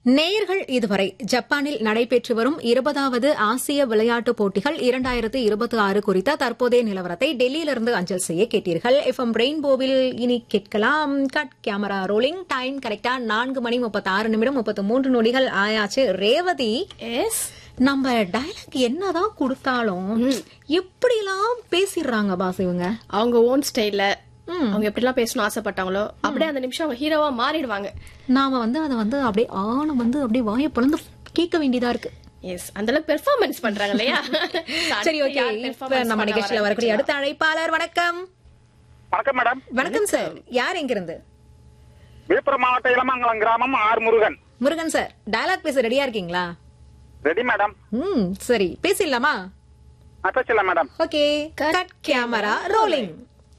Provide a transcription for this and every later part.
நேயர்கள் இதுவரை ஜப்பானில் நடைபெற்று வரும் இருபதாவது ஆசிய விளையாட்டுப் போட்டிகள் இரண்டாயிரத்து இருபத்தி ஆறு குறித்த தற்போதைய நிலவரத்தை டெல்லியிலிருந்து அஞ்சல் செய்ய கேட்டீர்கள் எஃப் எம் ரெயின்போவில் இனி கேட்கலாம் கட் கேமரா ரோலிங் டைம் கரெக்டா நான்கு மணி முப்பத்தி ஆறு நிமிடம் முப்பத்தி மூன்று நொடிகள் ஆயாச்சு ரேவதி எஸ் நம்ம டயலாக் என்னதான் கொடுத்தாலும் எப்படிலாம் பேசிடுறாங்க பாஸ் இவங்க அவங்க ஓன் ஸ்டைல்ல அவங்க எப்படிலாம் பேசணும் ஆசைப்பட்டாங்களோ அப்படியே அந்த நிமிஷம் அவங்க ஹீரோவா மாறிடுவாங்க நாம வந்து அதை வந்து அப்படியே ஆன வந்து அப்படியே வாயை பிளந்து கேட்க வேண்டியதா இருக்கு எஸ் அந்த அளவுக்கு பெர்ஃபார்மன்ஸ் பண்றாங்க இல்லையா சரி ஓகே இப்ப நம்ம நிகழ்ச்சியில வரக்கூடிய அடுத்த அழைப்பாளர் வணக்கம் வணக்கம் மேடம் வணக்கம் சார் யார் எங்க இருந்து விழுப்புரம் மாவட்ட இளமங்கலம் கிராமம் R Murugan Murugan sir dialogue பேச ரெடியா இருக்கீங்களா ரெடி மேடம் ம் சரி பேசிடலாமா பேசல madam okay cut camera rolling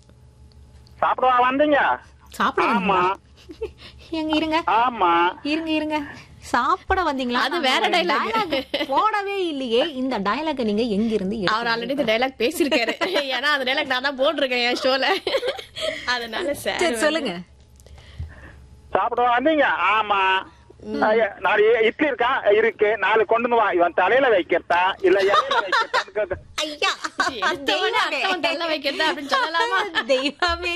சாப்பிடவா வந்தீங்க சாப்பிடுவீங்களா ஆமா எங்க இருங்க ஆமா இருங்க இருங்க சாப்பிட வந்தீங்களா அது வேற dialogue. dialogue போடவே இல்லையே இந்த டயலாக நீங்க எங்க இருந்து எடுத்தீங்க? அவர் ஆல்ரெடி இந்த டைலாக் பேசியிருக்காரு ஏன்னா அந்த டைலாக் நான் தான் போட்டிருக்கேன் என் ஷோல அதனால சரி சார் சொல்லுங்க சாப்பிடவா வந்தீங்க ஆமா ஐயா, நாலு இட்லி இருக்கா இருக்கு நாலு கொண்டு வந்து வா இவன் தலையில வைக்கிறதா இல்ல இலையில வைக்கிறதான்னு கேக்கு. ஐயா எடுத்தவொடனே அர்த்தம் தள்ள வைக்கிறதா அப்படின்னு சொல்லலாமா தெய்வமே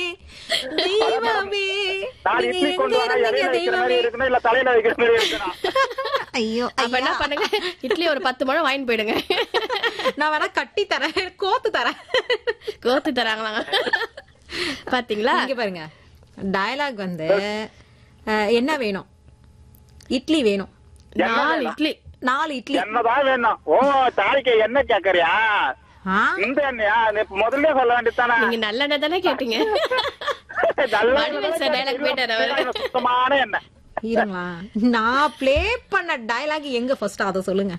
தெய்வமே நாலு நீங்க இட்லி கொண்டு எங்க வா இருந்தீங்க இலையில வைக்கிற மாதிரி தெய்வமே இருக்கணும் இல்ல தலையில வைக்கிற மாதிரி இருக்கணும் ஐயோ அப்ப என்ன பண்ணுங்க இட்லி ஒரு பத்து மழை வாங்கிட்டு போயிடுங்க நான் வேணா கட்டி தரேன் கோத்து தரேன் கோத்து தராங்களாங்க பாத்தீங்களா இங்க பாருங்க டயலாக் வந்து அஹ், என்ன வேணும் இட்லி வேணும் நாலு இட்லி நாலு இட்லி என்னதான் வேணும் ஓ தாய்க்கு என்ன கேக்குறியா ஆ? இந்த எண்ணெயா நீ முதல்ல சொல்ல வேண்டியதானே நீங்க நல்ல தானே கேட்டீங்க நல்ல வடிவேல் சார் dialogue போயிட்டாரு அவரு. சுத்தமான எண்ணெய் இருங்களா நான் ப்ளே பண்ண டயலாக் எங்க ஃபர்ஸ்ட் அத சொல்லுங்க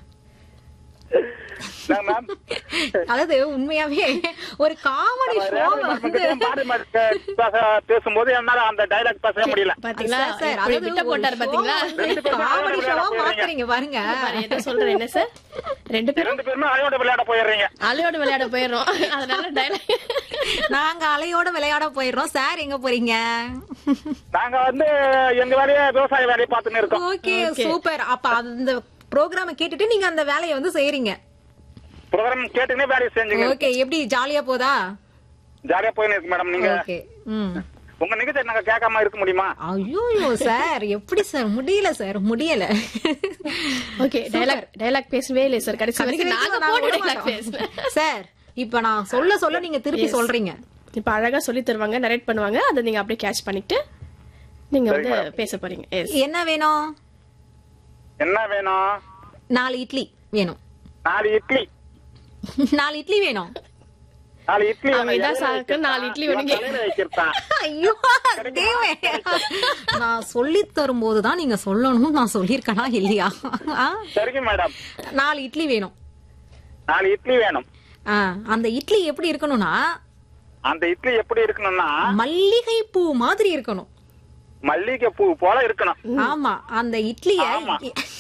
என்ன மேம் அதாவது உண்மையாவே ஒரு காமெடி ஷோல வந்து பாடி மாதிரி பேச- பேசும்போது என்னால அந்த டைலாக் பேச முடியல பாத்தீங்களா சார், சார், எப்படி அதாவது விட்ட ஒரு போட்டாரு பாத்தீங்களா show காமெடி ஷோவா மாத்துறீங்க பாருங்க பாரு, ஏதோ சொல்றேன் என்ன சார் ரெண்டு பேரும் ரெண்டு பேருமே அலையோட விளையாட போயிடுறீங்க அலையோட விளையாட போயிடுறோம் அதனால டைலாக் நாங்க அலையோட விளையாட போயிடுறோம் சார் எங்க போறீங்க நாங்க வந்து எங்க வேலையை விவசாய வேலையை பார்த்துன்னு இருக்கோம் ஓகே சூப்பர் அப்ப அந்த ப்ரோக்ராம கேட்டுட்டு நீங்க அந்த வேலையை வந்து செய்யறீங்க ப்ரோக்ராம் கேட்டுனே வேலையை செஞ்சுங்க ஓகே எப்படி ஜாலியா போதா ஜாலியா போயின்னு இருக்கு மேடம் நீங்க ஓகே ம் உங்க நிகழ்ச்சி நாங்க கேட்காம இருக்க முடியுமா ஐயோ சார் எப்படி சார் முடியல சார் முடியல ஓகே டைலாக் டைலாக் பேசவே இல்லை சார் கடைசி வரைக்கும் நாங்க நான் போன விட டைலாக் மாட்டோம். பேசுறேன் சார் இப்ப நான் சொல்ல சொல்ல நீங்க திருப்பி சொல்றீங்க இப்ப அழகா சொல்லி தருவாங்க நரேட் பண்ணுவாங்க அதை நீங்க அப்படியே கேட்ச் பண்ணிட்டு நீங்க வந்து பேச போறீங்க எஸ் என்ன வேணும் என்ன வேணும் நாலு இட்லி வேணும் நாலு இட்லி நாலு இட்லி வேணும் நாலு இட்லி அவன் வேணும். இதான் இலையில சாக்கு, நாலு வைக்கிறதா? இட்லி இவன் வேணுங்க. தலையில வைக்கிறதா ஐயோ தேவே நான் சொல்லி தரும்போது தான் நீங்க சொல்லணும் நான் சொல்லியிருக்கனா இல்லையா ஆ? சரிங்க மேடம் நாலு இட்லி வேணும் நாலு இட்லி வேணும் ஆ, அந்த இட்லி எப்படி இருக்கணும்னா அந்த இட்லி எப்படி இருக்கணும்னா மல்லிகை பூ மாதிரி இருக்கணும் மல்லிகை பூ போல இருக்கணும் ஆமா அந்த இட்லிய ஆமா.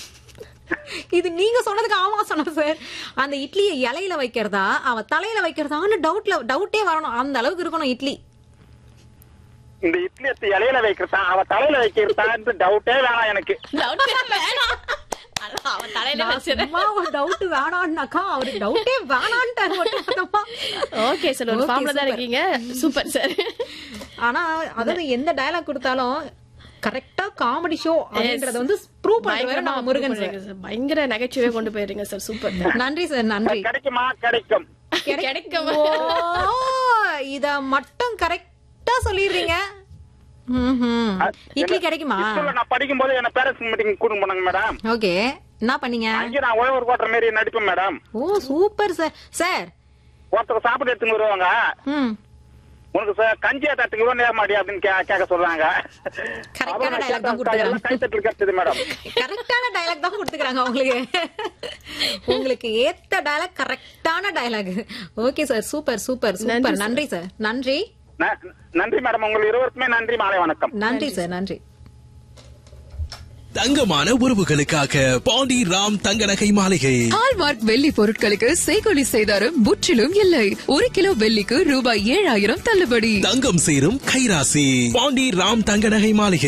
இது நீங்க சொன்னதுக்கு ஆமா சொன்ன சார் அந்த இட்லிய இலையில வைக்கிறதா அவ தலையில வைக்கிறதான்னு டவுட்ல டவுட்டே வரணும் அந்த அளவுக்கு இருக்கணும் இட்லி இந்த இட்லி எடுத்து இலையில வைக்கிறதா அவ தலையில வைக்கிறதான்னு டவுட்டே வேணாம் எனக்கு Doubt வேணாம். அதான் அவன் தலையில நான் வச்சிரு சும்மா ஒரு டவுட் வேணான்னாக்கா அவரு டவுட்டே வேணான்ட்டாரு ஒட்டுமொத்தமா. ஓகே சார் ஒரு Okay, ஃபார்ம்ல தான் super. இருக்கீங்க சூப்பர் சார் ஆனா அதாவது எந்த டயலாக் கொடுத்தாலும் கரெக்டா காமெடி ஷோ அப்படின்றத வந்து ப்ரூவ் பண்ற நம்ம முருகன் சார் பயங்கர நகைச்சுவையா கொண்டு போயிருங்க சார் சூப்பர் நன்றி சார் நன்றி கிடைக்குமா கிடைக்கும் கிடைக்கும் ஓ இத மட்டும் கரெக்டா சொல்லிடுறீங்க ம்ஹும். இட்லி கிடைக்குமா ஸ்கூல்ல நான் படிக்கும் போது என்ன பேரண்ட்ஸ் மீட்டிங் கூட்டு போனாங்க மேடம் ஓகே என்ன பண்ணீங்க அங்கே நான் உழவர் கோட்டுற மாதிரி நடிப்பேன் madam oh super sir sir ஒருத்தர் சாப்பிட்டு எடுத்துன்னு வருவாங்க ம் உனக்கு சார் கஞ்சியா தட்டுக்கு நேரமாடி அப்படின்னு கே- கேட்க சொல்றாங்க கரெக்டான அப்புறம் டயலாக் தான் கேட்டா எல்லாம் கொடுத்துக்கிறாங்க கை தட்டல் கிடைச்சது மேடம் கரெக்டான டயலாக் தான் கொடுத்துக்கிறாங்க உங்களுக்கு உங்களுக்கு ஏத்த டயலாக் கரெக்டான dialogue okay sir super super super நன்றி சார் நன்றி ந- நன்றி மேடம் உங்கள் இருவருக்குமே நன்றி மாலை வணக்கம் நன்றி சார் நன்றி தங்கமான உறவுகளுக்காக பாண்டி ராம் தங்க நகை மாளிகை ஹால்மார்க் வெள்ளி பொருட்களுக்கு செய்கொலி செய்தாரும் முற்றிலும் இல்லை ஒரு கிலோ வெள்ளிக்கு ரூபாய் ஏழாயிரம் தள்ளுபடி தங்கம் சேரும் கைராசி பாண்டி ராம் தங்க நகை மாளிகை